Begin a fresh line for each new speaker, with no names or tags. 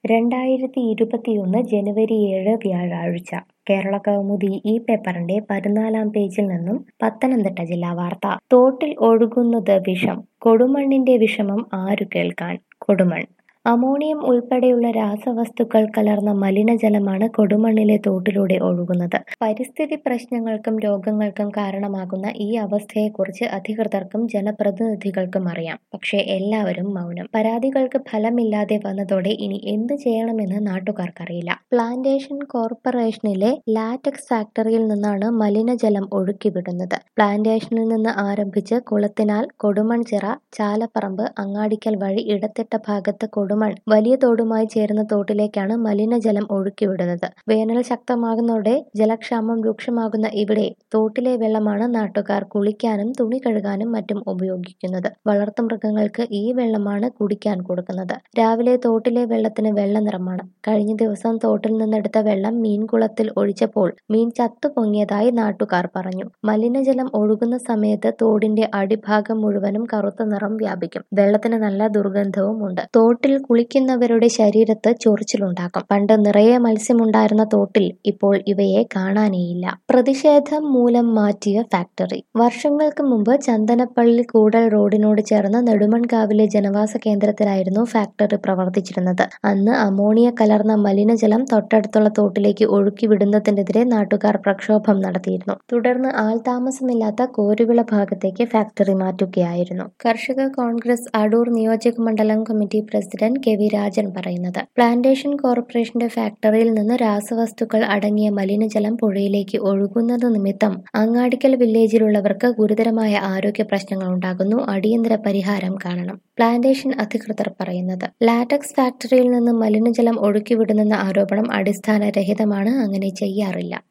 രണ്ടായിരത്തി ഇരുപത്തിയൊന്ന് ജനുവരി ഏഴ് വ്യാഴാഴ്ച കേരളകൗമുദി ഈ പേപ്പറിന്റെ പതിനാലാം പേജിൽ നിന്നും പത്തനംതിട്ട ജില്ലാ വാർത്ത തോട്ടിൽ ഒഴുകുന്നത് വിഷം കൊടുമണ്ണിന്റെ വിഷമം ആരു കേൾക്കാൻ കൊടുമൺ അമോണിയം ഉൾപ്പെടെയുള്ള രാസവസ്തുക്കൾ കലർന്ന മലിനജലമാണ് കൊടുമണ്ണിലെ തോട്ടിലൂടെ ഒഴുകുന്നത് പരിസ്ഥിതി പ്രശ്നങ്ങൾക്കും രോഗങ്ങൾക്കും കാരണമാകുന്ന ഈ അവസ്ഥയെക്കുറിച്ച് അധികൃതർക്കും ജനപ്രതിനിധികൾക്കും അറിയാം പക്ഷേ എല്ലാവരും മൗനം പരാതികൾക്ക് ഫലമില്ലാതെ വന്നതോടെ ഇനി എന്തു ചെയ്യണമെന്ന് നാട്ടുകാർക്കറിയില്ല പ്ലാന്റേഷൻ കോർപ്പറേഷനിലെ ലാറ്റക്സ് ഫാക്ടറിയിൽ നിന്നാണ് മലിനജലം ഒഴുക്കിവിടുന്നത് പ്ലാന്റേഷനിൽ നിന്ന് ആരംഭിച്ച് കുളത്തിനാൽ കൊടുമൺചിറ ചാലപ്പറമ്പ് അങ്ങാടിക്കൽ വഴി ഇടത്തിട്ട ഭാഗത്ത് കൊടുമൺ വലിയ തോടുമായി ചേരുന്ന തോട്ടിലേക്കാണ് മലിനജലം ഒഴുക്കിവിടുന്നത് വേനൽ ശക്തമാകുന്നതോടെ ജലക്ഷാമം രൂക്ഷമാകുന്ന ഇവിടെ തോട്ടിലെ വെള്ളമാണ് നാട്ടുകാർ കുളിക്കാനും തുണി കഴുകാനും മറ്റും ഉപയോഗിക്കുന്നത് വളർത്തുമൃഗങ്ങൾക്ക് ഈ വെള്ളമാണ് കുടിക്കാൻ കൊടുക്കുന്നത് രാവിലെ തോട്ടിലെ വെള്ളത്തിന് വെള്ള നിറമാണ് കഴിഞ്ഞ ദിവസം തോട്ടിൽ നിന്നെടുത്ത വെള്ളം മീൻകുളത്തിൽ ഒഴിച്ചപ്പോൾ മീൻ ചത്തുപൊങ്ങിയതായി നാട്ടുകാർ പറഞ്ഞു മലിനജലം ഒഴുകുന്ന സമയത്ത് തോടിന്റെ അടിഭാഗം മുഴുവനും കറുത്ത നിറം വ്യാപിക്കും വെള്ളത്തിന് നല്ല ദുർഗന്ധവും ഉണ്ട് തോട്ടിൽ കുളിക്കുന്നവരുടെ ശരീരത്ത് ചൊറിച്ചിലുണ്ടാക്കും പണ്ട് നിറയെ മത്സ്യമുണ്ടായിരുന്ന തോട്ടിൽ ഇപ്പോൾ ഇവയെ കാണാനേയില്ല പ്രതിഷേധം മൂലം മാറ്റിയ ഫാക്ടറി വർഷങ്ങൾക്ക് മുമ്പ് ചന്ദനപ്പള്ളി കൂടൽ റോഡിനോട് ചേർന്ന് നെടുമൺകാവിലെ ജനവാസ കേന്ദ്രത്തിലായിരുന്നു ഫാക്ടറി പ്രവർത്തിച്ചിരുന്നത് അന്ന് അമോണിയ കലർന്ന മലിനജലം തൊട്ടടുത്തുള്ള തോട്ടിലേക്ക് ഒഴുക്കി വിടുന്നതിനെതിരെ നാട്ടുകാർ പ്രക്ഷോഭം നടത്തിയിരുന്നു തുടർന്ന് ആൾതാമസമില്ലാത്ത കോരുവിള ഭാഗത്തേക്ക് ഫാക്ടറി മാറ്റുകയായിരുന്നു കർഷക കോൺഗ്രസ് അടൂർ നിയോജക മണ്ഡലം committee president K V Rajan പറയുന്നത് പ്ലാന്റേഷൻ കോർപ്പറേഷന്റെ ഫാക്ടറിയിൽ നിന്ന് രാസവസ്തുക്കൾ അടങ്ങിയ മലിനജലം പുഴയിലേക്ക് ഒഴുകുന്നത് നിമിത്തം അങ്ങാടിക്കൽ വില്ലേജിലുള്ളവർക്ക് ഗുരുതരമായ ആരോഗ്യ പ്രശ്നങ്ങൾ ഉണ്ടാകുന്നു അടിയന്തര പരിഹാരം കാണണം പ്ലാന്റേഷൻ അധികൃതർ പറയുന്നത് ലാറ്റക്സ് ഫാക്ടറിയിൽ നിന്ന് മലിനജലം ഒഴുക്കിവിടുന്നെന്ന ആരോപണം അടിസ്ഥാനരഹിതമാണ് അങ്ങനെ ചെയ്യാറില്ല